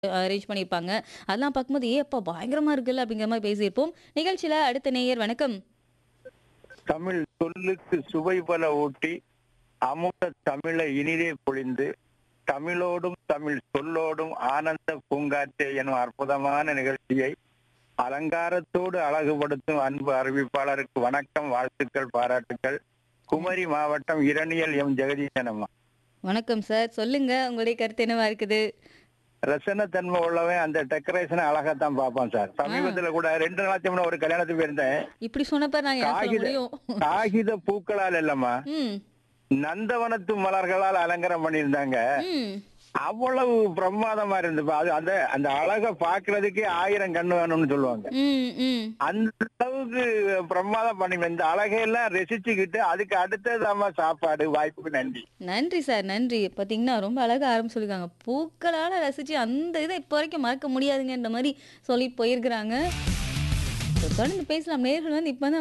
Arrange பண்ணியிருப்பாங்க. அதெல்லாம் பார்க்கும்போது, "ஏ அப்பா பயங்கரமா இருக்குல்ல" அப்படிங்கிற மாரி பேசியிருப்போம். நிகழ்ச்சியில அடுத்த நேயர் வணக்கம். தமிழ் சொல்லுக்கு சுவை பல ஊட்டி அமுத தமிழை இனிதே பொழிந்து தமிழோடும் தமிழ் சொல்லோடும் ஆனந்த பூங்காற்றே எனும் அற்புதமான நிகழ்ச்சியை அலங்காரத்தோடு அழகுபடுத்தும் அன்பு அறிவிப்பாளருக்கு வணக்கம் வாழ்த்துக்கள் பாராட்டுக்கள் குமரி மாவட்டம் இரணியல் எம் ஜெகதீசன் அம்மா வணக்கம் சார். சொல்லுங்க உங்களுடைய கருத்து என்னவா இருக்குது? ரசனத்தன்மை உள்ளவன் அந்த டெக்கரேஷனை அழகாத்தான் பார்ப்பான் சார் சமீபத்துல கூட ரெண்டு நாளாச்சும் முன்ன ஒரு கல்யாணத்துக்கு போயிருந்தேன் இப்படி சொன்னப்ப நான் என்ன சொல்ல காகித முடியும்? காகித பூக்களால் இல்லம்மா ம். நந்தவனத்து மலர்களால் அலங்காரம் பண்ணியிருந்தாங்க ம். அவ்வளவு பிரமாதமா இருந்தது அது அந்த அந்த அழகை பாக்குறதுக்கே ஆயிரம் கண்ணு வேணும்னு சொல்லுவாங்க ம். ம். அந்த அளவுக்கு பிரமாதம் பண்ணி இந்த அழகையெல்லாம் ரசிச்சுக்கிட்டு அதுக்கு அடுத்ததாம சாப்பாடு வாய்ப்புக்கு நன்றி நன்றி சார். நன்றி. பார்த்தீங்கன்னா, ரொம்ப அழகா ஆரம்பிச்சு சொல்லியிருக்காங்க. பூக்களால ரசிச்சு அந்த இத இப்போ வரைக்கும் மறக்க முடியாதுங்கன்ற மாரி சொல்லிட்டு போயிருக்கிறாங்க. தொடர்ந்து பேசலாம். நேயர்கள் வந்து இப்ப தான்